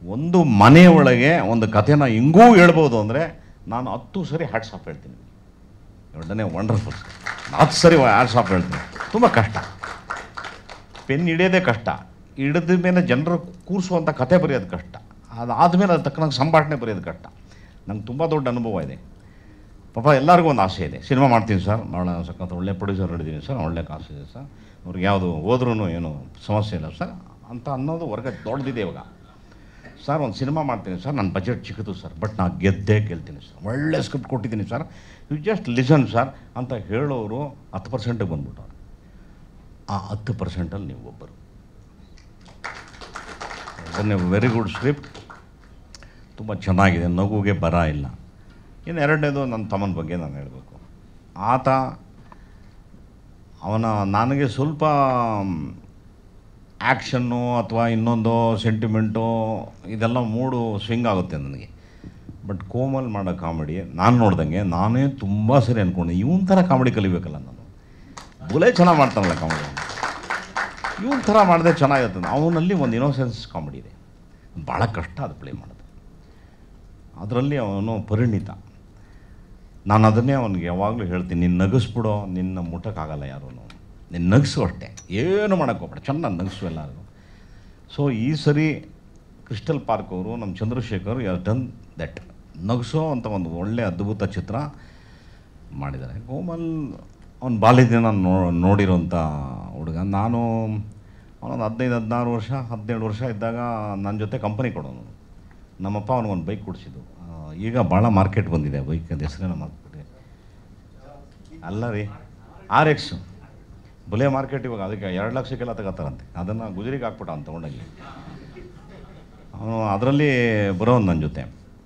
ಒಂದು ಮನೆಯೊಳಗೆ ಒಂದು ಕಥೆನ ಹಿಂಗೂ ಹೇಳ್ಬೋದು ಅಂದರೆ ನಾನು ಹತ್ತು ಸರಿ ಹ್ಯಾಟ್ಸ್ ಆಫ್ ಹೇಳ್ತೀನಿ ಎರಡನೇ ವಂಡರ್ಫುಲ್ ಹತ್ತು ಸರಿ ಹ್ಯಾಟ್ಸ್ ಆಫ್ ಹೇಳ್ತೀನಿ ತುಂಬ ಕಷ್ಟ ಪೆನ್ ಹಿಡಿಯೋದೇ ಕಷ್ಟ ಹಿಡಿದ ಮೇಲೆ ಜನರು ಕೂರಿಸುವಂಥ ಕತೆ ಬರೆಯೋದು ಕಷ್ಟ ಅದಾದಮೇಲೆ ಅದು ತಕ್ಕನಾಗ ಸಂಭಾಷಣೆ ಬರೆಯೋದು ಕಷ್ಟ ನಂಗೆ ತುಂಬ ದೊಡ್ಡ ಅನುಭವ ಇದೆ ಪಾಪ ಎಲ್ಲರಿಗೂ ಒಂದು ಆಸೆ ಇದೆ ಸಿನಿಮಾ ಮಾಡ್ತೀನಿ ಸರ್ ಭಾಳ ಸಖತ್ ಒಳ್ಳೆ ಪ್ರೊಡ್ಯೂಸರ್ ಹಿಡಿದೀನಿ ಸರ್ ಒಳ್ಳೆ ಕಾಸು ಇದೆ ಸರ್ ಅವ್ರಿಗೆ ಯಾವುದು ಹೋದ್ರೂ ಏನು ಸಮಸ್ಯೆ ಇಲ್ಲ ಸರ್ ಅಂತ ಅನ್ನೋದು ಹೊರಗೆ ದೊಡ್ಡದಿದೆ ಇವಾಗ ಸರ್ ಒಂದು ಸಿನಿಮಾ ಮಾಡ್ತೀನಿ ಸರ್ ನನ್ನ ಬಜೆಟ್ ಚಿಕ್ಕದು ಸರ್ ಬಟ್ ನಾನು ಗೆದ್ದೇ ಗೆಲ್ತೀನಿ ಸರ್ ಒಳ್ಳೆ ಸ್ಕ್ರಿಪ್ಟ್ ಕೊಟ್ಟಿದ್ದೀನಿ sir you just listen sir ಅಂತ ಹೇಳೋರು ಹತ್ತು ಪರ್ಸೆಂಟಿಗೆ ಬಂದ್ಬಿಟ್ಟವ್ರು ಆ ಹತ್ತು ಪರ್ಸೆಂಟಲ್ಲಿ ನೀವು ಒಬ್ಬರು ಅದನ್ನೇ ವೆರಿ ಗುಡ್ ಸ್ಕ್ರಿಪ್ಟ್ ತುಂಬ ಚೆನ್ನಾಗಿದೆ ನಗುಗೆ ಬರ ಇಲ್ಲ ಇನ್ನು ಎರಡನೇದು ನನ್ನ ತಮ್ಮನ ಬಗ್ಗೆ ನಾನು ಹೇಳಬೇಕು ಆತ ಅವನ ನನಗೆ ಸ್ವಲ್ಪ ಆ್ಯಕ್ಷನ್ನು ಅಥವಾ ಇನ್ನೊಂದು ಸೆಂಟಿಮೆಂಟು ಇದೆಲ್ಲ ಮೂಡು ಸ್ವಿಂಗ್ ಆಗುತ್ತೆ ನನಗೆ ಬಟ್ ಕೋಮಲ್ ಮಾಡೋ ಕಾಮಿಡಿ ನಾನು ನೋಡ್ದಂಗೆ ನಾನೇ ತುಂಬ ಸರಿ ಅಂದ್ಕೊಂಡೆ ಇವನ್ ಥರ ಕಾಮಿಡಿ ಕಲಿಬೇಕಲ್ಲ ನಾನು ಬುಲೆ ಚೆನ್ನಾಗಿ ಮಾಡ್ತಾನಲ್ಲ ಕಾಮಿಡಿ ಇವನ್ ಥರ ಮಾಡಿದ್ರೆ ಚೆನ್ನಾಗಿರ್ತದೆ ಅವನಲ್ಲಿ ಒಂದು ಇನೋಸೆನ್ಸ್ ಕಾಮಿಡಿ ಇದೆ ಭಾಳ ಕಷ್ಟ ಅದು ಪ್ಲೇ ಮಾಡೋದು ಅದರಲ್ಲಿ ಅವನು ಪರಿಣಿತ ನಾನು ಅದನ್ನೇ ಅವನಿಗೆ ಯಾವಾಗಲೂ ಹೇಳ್ತೀನಿ ನಿನ್ನ ನಗಿಸ್ಬಿಡೋ ನಿನ್ನ ಮುಟ್ಟಕ್ಕಾಗಲ್ಲ ಯಾರೂ ನಿನ್ನ ನಗಿಸು ಅಷ್ಟೇ ಏನು ಮಾಡೋಕ್ಕೆ ಹೋಗ್ಬೇಡ ಚೆನ್ನಾಗಿ ನಗಿಸು ಎಲ್ಲರಿಗೂ ಸೊ ಈ ಸರಿ ಕ್ರಿಸ್ಟಲ್ ಪಾರ್ಕ್ ಅವರು ನಮ್ಮ ಚಂದ್ರಶೇಖರ್ ಯರ್ ಡನ್ ದಟ್ ನಗಿಸೋ ಅಂತ ಒಂದು ಒಳ್ಳೆಯ ಅದ್ಭುತ ಚಿತ್ರ ಮಾಡಿದ್ದಾರೆ ಕೋಮಲ್ ಅವ್ನ ಬಾಲ್ಯದಿಂದ ನೋ ನೋಡಿರೋಂಥ ಹುಡುಗ ನಾನು ಅವನೊಂದು ಹದಿನೈದು ಹದಿನಾರು ವರ್ಷ ಹದಿನೇಳು ವರ್ಷ ಇದ್ದಾಗ ನನ್ನ ಜೊತೆ ಕಂಪನಿ ಕೊಡೋನು ನಮ್ಮಪ್ಪ ಅವನಿಗೊಂದು ಬೈಕ್ ಕೊಡಿಸಿದ್ದು ಈಗ ಭಾಳ ಮಾರ್ಕೆಟ್ ಬಂದಿದೆ ಬೈಕ್ ಅದು ಹೆಸರೇನೋ ಮಾರ್ಕೆಟ್ ಅಲ್ಲ ರೀ ಆರ್ ಎಕ್ಸ್ ಬುಲೆ ಮಾರ್ಕೆಟ್ ಇವಾಗ ಅದಕ್ಕೆ ಎರಡು ಲಕ್ಷಕ್ಕೆಲ್ಲ ತಗೋತಾರಂತೆ ಅದನ್ನು ಗುಜರಿಗೆ ಹಾಕ್ಬಿಟ್ಟ ಅವ್ನು ತೊಗೊಂಡೋಗಿ ಅವನು ಅದರಲ್ಲಿ ಬರೋನು ನನ್ನ ಜೊತೆ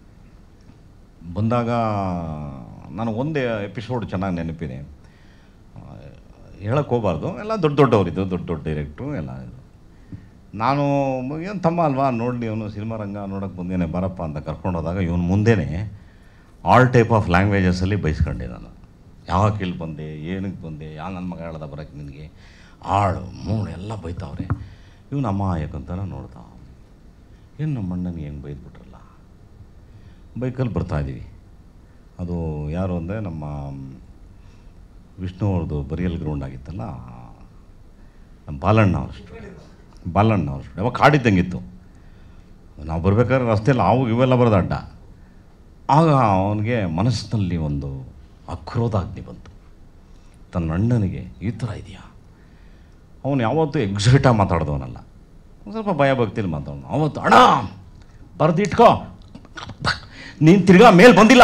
ಬಂದಾಗ ನಾನು ಒಂದೇ ಎಪಿಸೋಡ್ ಚೆನ್ನಾಗಿ ನೆನಪಿದೆ ಹೇಳಕ್ಕೆ ಹೋಗಬಾರ್ದು ಎಲ್ಲ ದೊಡ್ಡ ದೊಡ್ಡವರಿದ್ದು ದೊಡ್ಡ ದೊಡ್ಡ ಡೈರೆಕ್ಟ್ರು ಎಲ್ಲ ಇದು ನಾನು ಏನು ತಮ್ಮ ಅಲ್ವಾ ನೋಡಲಿ ಅವನು ಸಿನಿಮಾ ರಂಗ ನೋಡೋಕ್ಕೆ ಬಂದೇನೆ ಬರಪ್ಪ ಅಂತ ಕರ್ಕೊಂಡು ಹೋದಾಗ ಇವನು ಮುಂದೆನೇ ಆಲ್ ಟೈಪ್ ಆಫ್ ಲ್ಯಾಂಗ್ವೇಜಸಲ್ಲಿ ಬೈಸ್ಕೊಂಡೆ ನಾನು ಯಾವಾಗ ಇಲ್ಲಿ ಬಂದೆ ಏನಕ್ಕೆ ಬಂದೆ ಯಾವ ನನ್ನ ಮಗ ಹೇಳ್ದ ಬರೋಕ್ಕೆ ನಿನಗೆ ಆಳು ಮೂಳು ಎಲ್ಲ ಬೈತಾವ್ರೆ ಇವನು ಅಮ್ಮ ಯಾಕಂತಾನ ನೋಡ್ದ ಏನು ನಮ್ಮ ಅಣ್ಣನಿಗೆ ಹೆಂಗೆ ಬೈದ್ಬಿಟ್ರಲ್ಲ ಬೈಕಲ್ಲಿ ಬರ್ತಾಯಿದ್ದೀವಿ ಅದು ಯಾರು ಅಂದರೆ ನಮ್ಮ ವಿಷ್ಣು ಅವ್ರದ್ದು ಬರಿಯಲ್ ಗ್ರೌಂಡ್ ಆಗಿತ್ತಲ್ಲ ನಮ್ಮ ಬಾಲಣ್ಣ ಅವ್ರ ಸ್ಟುಡಿಯೋ ಬಾಲಣ್ಣ ಅವ್ರ ಸ್ಟುಡಿಯೋ ಅವಾಗ ಕಾಡಿದ್ದಂಗಿತ್ತು ನಾವು ಬರ್ಬೇಕಾದ್ರೆ ರಸ್ತೆಯಲ್ಲಿ ಅವು ಇವೆಲ್ಲ ಬರೋದು ಅಡ್ಡ ಆಗ ಅವನಿಗೆ ಮನಸ್ಸಿನಲ್ಲಿ ಒಂದು ಅಕ್ರೋಧಾಗ್ನಿ ಬಂತು ತನ್ನ ಅಣ್ಣನಿಗೆ ಈ ಥರ ಇದೆಯಾ ಅವನು ಯಾವತ್ತೂ ಎಕ್ಸೈಟಾಗಿ ಮಾತಾಡ್ದವನಲ್ಲ ಒಂದು ಸ್ವಲ್ಪ ಭಯ ಭಕ್ತಿಲಿ ಮಾತಾಡೋನು ಅವತ್ತು ಅಣ್ಣ ಬರೆದಿಟ್ಕೋ ನೀನು ತಿರ್ಗಾ ಮೇಲೆ ಬಂದಿಲ್ಲ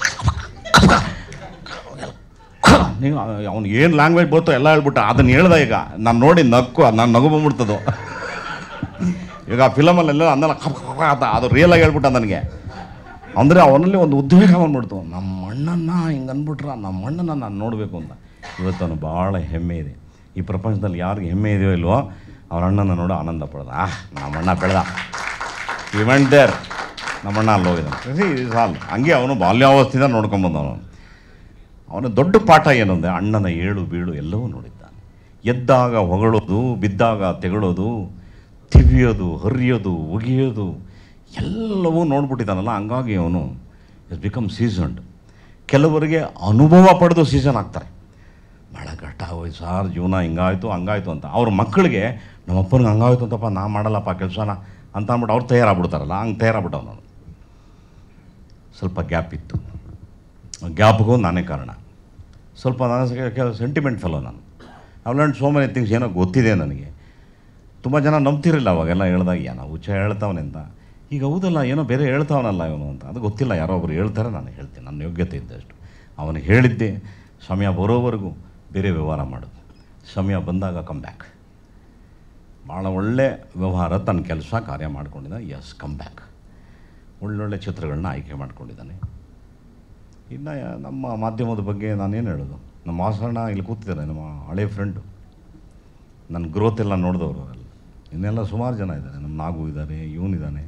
ನೀವು ಅವ್ನಿಗೆ ಏನು ಲ್ಯಾಂಗ್ವೇಜ್ ಬರ್ತೋ ಎಲ್ಲ ಹೇಳ್ಬಿಟ್ಟ ಅದನ್ನು ಹೇಳ್ದೆ ಈಗ ನಾನು ನೋಡಿ ನಕ್ಕು ನಾನು ನಗು ಬಂದ್ಬಿಡ್ತದು ಈಗ ಆ ಫಿಲಮಲ್ಲೆಲ್ಲ ಅಂದಲ್ಲ ಅಂತ ಅದು ರಿಯಲಾಗಿ ಹೇಳ್ಬಿಟ್ಟ ನನಗೆ ಅಂದರೆ ಅವನಲ್ಲಿ ಒಂದು ಉದ್ವೇಗ ಬಂದ್ಬಿಡ್ತು ನಮ್ಮ ಅಣ್ಣನ ಹಿಂಗೆ ಅಂದ್ಬಿಟ್ರ ನಮ್ಮ ಅಣ್ಣನ ನಾನು ನೋಡಬೇಕು ಅಂತ ಇವತ್ತು ಅವನು ಭಾಳ ಹೆಮ್ಮೆ ಇದೆ ಈ ಪ್ರಪಂಚದಲ್ಲಿ ಯಾರಿಗೆ ಹೆಮ್ಮೆ ಇದೆಯೋ ಇಲ್ವೋ ಅವ್ರ ಅಣ್ಣನ ನೋಡೋ ಆನಂದ ಪಡ್ದ ಆ ನಮ್ಮ ಅಣ್ಣ ಬೆಳೆದ ಇವೆಂಟ್ ದೇರ್ ನಮ್ಮ ಅಣ್ಣ ಅಲ್ಲಿ ಹೋಗಿದ್ದಾನೆ ಸಾಲ್ ಹಂಗೆ ಅವನು ಬಾಲ್ಯಾವಸ್ಥೆಯಿಂದ ನೋಡ್ಕೊಂಬಂದವನು ಅವನ ದೊಡ್ಡ ಪಾಠ ಏನಂದರೆ ಅಣ್ಣನ ಏಳು ಬೀಳು ಎಲ್ಲವೂ ನೋಡಿದ್ದಾನೆ ಎದ್ದಾಗ ಹೊಗಳೋದು ಬಿದ್ದಾಗ ತೆಗಳೋದು ತಿವಿಯೋದು ಹರಿಯೋದು ಒಗೆಯೋದು ಎಲ್ಲವೂ ನೋಡ್ಬಿಟ್ಟಿದ್ದಾನಲ್ಲ ಹಂಗಾಗಿ ಅವನು ಇಸ್ ಬಿಕಮ್ ಸೀಸನ್ಡ್ ಕೆಲವರಿಗೆ ಅನುಭವ ಪಡೆದು ಸೀಸನ್ ಆಗ್ತಾರೆ ಭಾಳ ಕಷ್ಟ ಆಗೋಯ್ತು ಸಾರ್ ಜೀವನ ಹಿಂಗಾಯ್ತು ಹಂಗಾಯ್ತು ಅಂತ ಅವ್ರ ಮಕ್ಕಳಿಗೆ ನಮ್ಮ ಅಪ್ಪನಿಗೆ ಹಂಗಾಯ್ತು ಅಂತಪ್ಪ ನಾ ಮಾಡಲ್ಲಪ್ಪ ಕೆಲಸನ ಅಂತ ಅಂದ್ಬಿಟ್ಟು ಅವ್ರು ತಯಾರಾಗ್ಬಿಡ್ತಾರಲ್ಲ ಹಂಗೆ ತಯಾರಾಗ್ಬಿಟ್ಟವ್ ನಾನು ಸ್ವಲ್ಪ ಗ್ಯಾಪ್ ಇತ್ತು ಗ್ಯಾಪ್ಗೂ ನಾನೇ ಕಾರಣ ಸ್ವಲ್ಪ ನಾನು ಸೆಂಟಿಮೆಂಟ್ ಫೆಲೋ ನಾನು I learn so many things ಏನೋ ಗೊತ್ತಿದೆ ನನಗೆ ತುಂಬ ಜನ ನಂಬ್ತಿರಲಿಲ್ಲ ಅವಾಗೆಲ್ಲ ಹೇಳ್ದಾಗ ಏನೋ ಹುಚ್ಚ ಹೇಳ್ತಾವನೆ ಅಂತ ಈಗ ಹೌದಲ್ಲ ಏನೋ ಬೇರೆ ಹೇಳ್ತಾವನಲ್ಲ ಇವನು ಅಂತ ಅದು ಗೊತ್ತಿಲ್ಲ ಯಾರೋ ಒಬ್ರು ಹೇಳ್ತಾರೆ ನಾನು ಹೇಳ್ತೀನಿ ನನ್ನ ಯೋಗ್ಯತೆ ಇದ್ದಷ್ಟು ಅವನಿಗೆ ಹೇಳಿದ್ದೆ ಸಮಯ ಬರೋವರೆಗೂ ಬೇರೆ ವ್ಯವಹಾರ ಮಾಡೋದು ಸಮಯ ಬಂದಾಗ ಕಮ್ ಬ್ಯಾಕ್ ಭಾಳ ಒಳ್ಳೆ ವ್ಯವಹಾರ ತನ್ನ ಕೆಲಸ ಕಾರ್ಯ ಮಾಡ್ಕೊಂಡಿದ್ದಾನೆ ಎಸ್ ಕಮ್ ಬ್ಯಾಕ್ ಒಳ್ಳೊಳ್ಳೆ ಚಿತ್ರಗಳನ್ನ ಆಯ್ಕೆ ಮಾಡ್ಕೊಂಡಿದ್ದಾನೆ ಇನ್ನು ನಮ್ಮ ಮಾಧ್ಯಮದ ಬಗ್ಗೆ ನಾನೇನು ಹೇಳೋದು ನಮ್ಮ ವಾಸಣ್ಣ ಇಲ್ಲಿ ಕೂತಿದ್ದಾರೆ ನಮ್ಮ ಹಳೆ ಫ್ರೆಂಡು ನನ್ನ ಗ್ರೋತ್ ಎಲ್ಲ ನೋಡಿದವರು ಅವರೆಲ್ಲ ಇನ್ನೆಲ್ಲ ಸುಮಾರು ಜನ ಇದ್ದಾರೆ ನಮ್ಮ ನಾಗು ಇದ್ದಾರೆ ಇವನಿದ್ದಾನೆ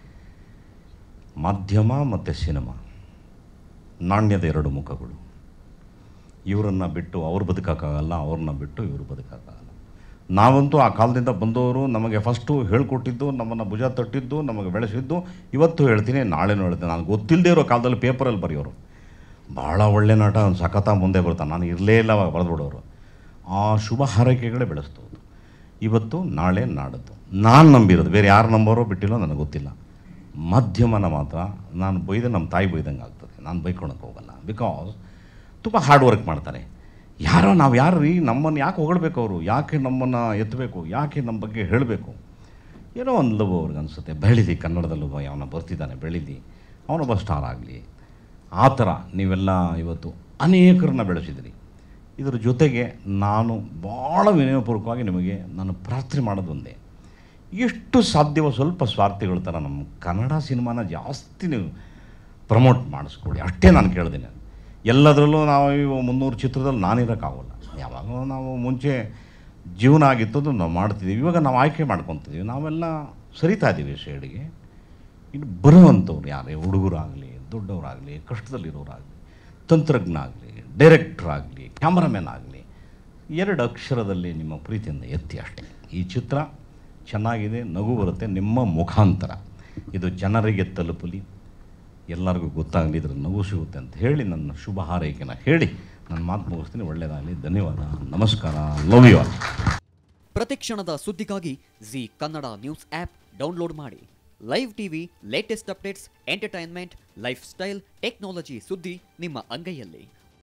ಮಾಧ್ಯಮ ಮತ್ತು ಸಿನಿಮಾ ನಾಣ್ಯದ ಎರಡು ಮುಖಗಳು ಇವರನ್ನು ಬಿಟ್ಟು ಅವ್ರು ಬದುಕೋಕ್ಕಾಗಲ್ಲ ಅವ್ರನ್ನ ಬಿಟ್ಟು ಇವರು ಬದುಕೋಕ್ಕಾಗಲ್ಲ ನಾವಂತೂ ಆ ಕಾಲದಿಂದ ಬಂದವರು ನಮಗೆ ಫಸ್ಟು ಹೇಳ್ಕೊಟ್ಟಿದ್ದು ನಮ್ಮನ್ನು ಭುಜ ತಟ್ಟಿದ್ದು ನಮಗೆ ಬೆಳೆಸಿದ್ದು ಇವತ್ತು ಹೇಳ್ತೀನಿ ನಾಳೆನೂ ಹೇಳ್ತೀನಿ ನಾನು ಗೊತ್ತಿಲ್ಲದೆ ಇರೋ ಕಾಲದಲ್ಲಿ ಪೇಪರಲ್ಲಿ ಬರೆಯೋರು ಭಾಳ ಒಳ್ಳೆ ನಟ ಅವ್ನು ಸಖತ ಮುಂದೆ ಬರ್ತಾನೆ ನಾನು ಇರಲೇ ಇಲ್ಲ ಅವಾಗ ಬರೆದ್ಬಿಡೋರು ಆ ಶುಭ ಹಾರೈಕೆಗಳೇ ಬೆಳೆಸ್ತೋದು ಇವತ್ತು ನಾಳೆ ನಾಡದ್ದು ನಾನು ನಂಬಿರೋದು ಬೇರೆ ಯಾರು ನಂಬೋರೋ ಬಿಟ್ಟಿಲ್ಲೋ ನನಗೆ ಗೊತ್ತಿಲ್ಲ ಮಧ್ಯಮನ ಮಾತ್ರ ನಾನು ಬೈದೆ ನಮ್ಮ ತಾಯಿ ಬೈದಂಗೆ ಆಗ್ತದೆ ನಾನು ಬೈಕೊಳಕ್ಕೆ ಹೋಗಲ್ಲ ಬಿಕಾಸ್ ತುಂಬ ಹಾರ್ಡ್ ವರ್ಕ್ ಮಾಡ್ತಾರೆ ಯಾರೋ ನಾವು ಯಾರು ರೀ ನಮ್ಮನ್ನು ಯಾಕೆ ಹೊಗಳ್ಬೇಕು ಅವರು ಯಾಕೆ ನಮ್ಮನ್ನು ಎತ್ತಬೇಕು ಯಾಕೆ ನಮ್ಮ ಬಗ್ಗೆ ಹೇಳಬೇಕು ಏನೋ ಒಂದು ಲವ್ ಅವ್ರಿಗೆ ಅನಿಸುತ್ತೆ ಬೆಳೀಲಿ ಕನ್ನಡದಲ್ಲೂ ಅವನ ಬರ್ತಿದ್ದಾನೆ ಬೆಳೀಲಿ ಅವನೊಬ್ಬ ಸ್ಟಾರ್ ಆಗಲಿ ಆ ಥರ ನೀವೆಲ್ಲ ಇವತ್ತು ಅನೇಕರನ್ನ ಬೆಳೆಸಿದಿರಿ ಇದರ ಜೊತೆಗೆ ನಾನು ಭಾಳ ವಿನಯಪೂರ್ವಕವಾಗಿ ನಿಮಗೆ ನಾನು ಪ್ರಾರ್ಥನೆ ಮಾಡೋದು ಒಂದೇ ಎಷ್ಟು ಸಾಧ್ಯವೋ ಸ್ವಲ್ಪ ಸ್ವಾರ್ಥಿಗಳ ಥರ ನಮ್ಮ ಕನ್ನಡ ಸಿನಿಮಾನ ಜಾಸ್ತಿ ನೀವು ಪ್ರಮೋಟ್ ಮಾಡಿಸ್ಕೊಡಿ ಅಷ್ಟೇ ನಾನು ಕೇಳ್ತೀನಿ ಎಲ್ಲದರಲ್ಲೂ ನಾವು ಇವು ಮುನ್ನೂರು ಚಿತ್ರದಲ್ಲಿ ನಾನಿರೋಕ್ಕಾಗಲ್ಲ ಯಾವಾಗ ನಾವು ಮುಂಚೆ ಜೀವನ ಆಗಿತ್ತು ನಾವು ಮಾಡ್ತಿದ್ದೀವಿ ಇವಾಗ ನಾವು ಆಯ್ಕೆ ಮಾಡ್ಕೊತಿದ್ದೀವಿ ನಾವೆಲ್ಲ ಸರಿತಾ ಇದ್ದೀವಿ ಶೇಡಿಗೆ ಇನ್ನು ಬರುವಂಥವ್ರು ಯಾರೇ ಹುಡುಗರಾಗಲಿ ದೊಡ್ಡವರಾಗಲಿ ಕಷ್ಟದಲ್ಲಿರೋರಾಗಲಿ ತಂತ್ರಜ್ಞ ಆಗಲಿ ಡೈರೆಕ್ಟ್ರ್ ಆಗಲಿ ಕ್ಯಾಮ್ರಾಮ್ಯಾನ್ ಆಗಲಿ ಎರಡು ಅಕ್ಷರದಲ್ಲಿ ನಿಮ್ಮ ಪ್ರೀತಿಯಿಂದ ಎತ್ತಿ ಅಷ್ಟೇ ಈ ಚಿತ್ರ ಚೆನ್ನಾಗಿದೆ ನಗು ಬರುತ್ತೆ ನಿಮ್ಮ ಮುಖಾಂತರ ಇದು ಜನರಿಗೆ ತಲುಪಲಿ ಎಲ್ಲರಿಗೂ ಗೊತ್ತಾಗಲಿ ಇದ್ರ ನಗು ಸಿಗುತ್ತೆ ಅಂತ ಹೇಳಿ ನನ್ನ ಶುಭ ಹಾರೈಕೆನ ಹೇಳಿ ನನ್ನ ಮಾತು ಮುಗಿಸ್ತೀನಿ ಒಳ್ಳೆಯದಾಗಲಿ ಧನ್ಯವಾದ ನಮಸ್ಕಾರ ಲವ್ ಯು ಆಲ್ ಪ್ರತಿಕ್ಷಣದ ಸುದ್ದಿಗಾಗಿ Zee Kannada news app download ಮಾಡಿ live TV latest updates entertainment lifestyle technology ಸುದ್ದಿ ನಿಮ್ಮ ಅಂಗೈಯಲ್ಲಿ